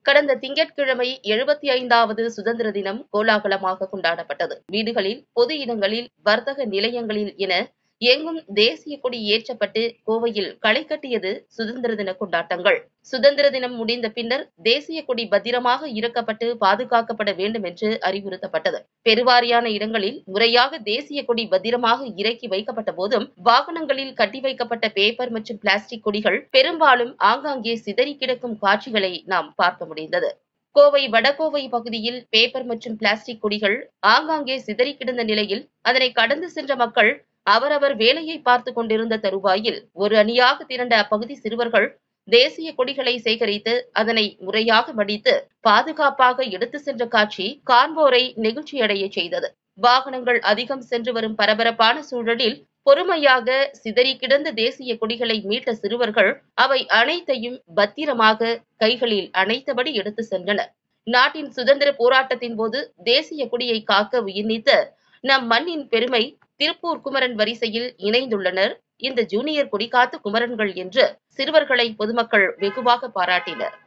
கடந்த திங்கட்கிழமை எழுபத்தி ஐந்தாவது சுதந்திர தினம் கோலாகலமாக கொண்டாடப்பட்டது வீடுகளில் பொது இடங்களில் வர்த்தக நிலையங்களில் என எங்கும் தேசிய கொடி ஏற்றப்பட்டு கோவையில் களை கட்டியது சுதந்திர தின கொண்டாட்டங்கள் சுதந்திர தினம் முடிந்த பின்னர் தேசிய கொடி பத்திரமாக இறக்கப்பட்டு பாதுகாக்கப்பட வேண்டும் என்று அறிவுறுத்தப்பட்டது பெருவாரியான இடங்களில் முறையாக தேசிய கொடி பத்திரமாக இறக்கி வைக்கப்பட்ட போதும் வாகனங்களில் கட்டி வைக்கப்பட்ட பேப்பர் மற்றும் பிளாஸ்டிக் கொடிகள் பெரும்பாலும் ஆங்காங்கே சிதறி கிடக்கும் காட்சிகளை நாம் பார்க்க முடிந்தது கோவை வடகோவை பகுதியில் பேப்பர் மற்றும் பிளாஸ்டிக் கொடிகள் ஆங்காங்கே சிதறி கிடந்த நிலையில் அதனை கடந்து சென்ற மக்கள் அவரவர் வேலையை பார்த்து கொண்டிருந்த தருவாயில் ஒரு அணியாக திரண்ட அப்பகுதி சிறுவர்கள் தேசிய கொடிகளை சேகரித்து அதனை முறையாக மடித்து பாதுகாப்பாக எடுத்து சென்ற காட்சி காண்போரை நெகிழ்ச்சியடைய செய்தது வாகனங்கள் அதிகம் சென்று வரும் பரபரப்பான சூழலில் பொறுமையாக சிதறி கிடந்த தேசிய கொடிகளை மீட்ட சிறுவர்கள் அவை அனைத்தையும் பத்திரமாக கைகளில் அணைத்தபடி எடுத்து சென்றனர் நாட்டின் சுதந்திர போராட்டத்தின் போது தேசிய கொடியை காக்க உயிர்நீத்த நம் மண்ணின் பெருமை திருப்பூர் குமரன் வரிசையில் இணைந்துள்ளனர் இந்த ஜூனியர் கொடிகாத்து குமரன்கள் என்று சிறுவர்களை பொதுமக்கள் வெகுவாக பாராட்டினர்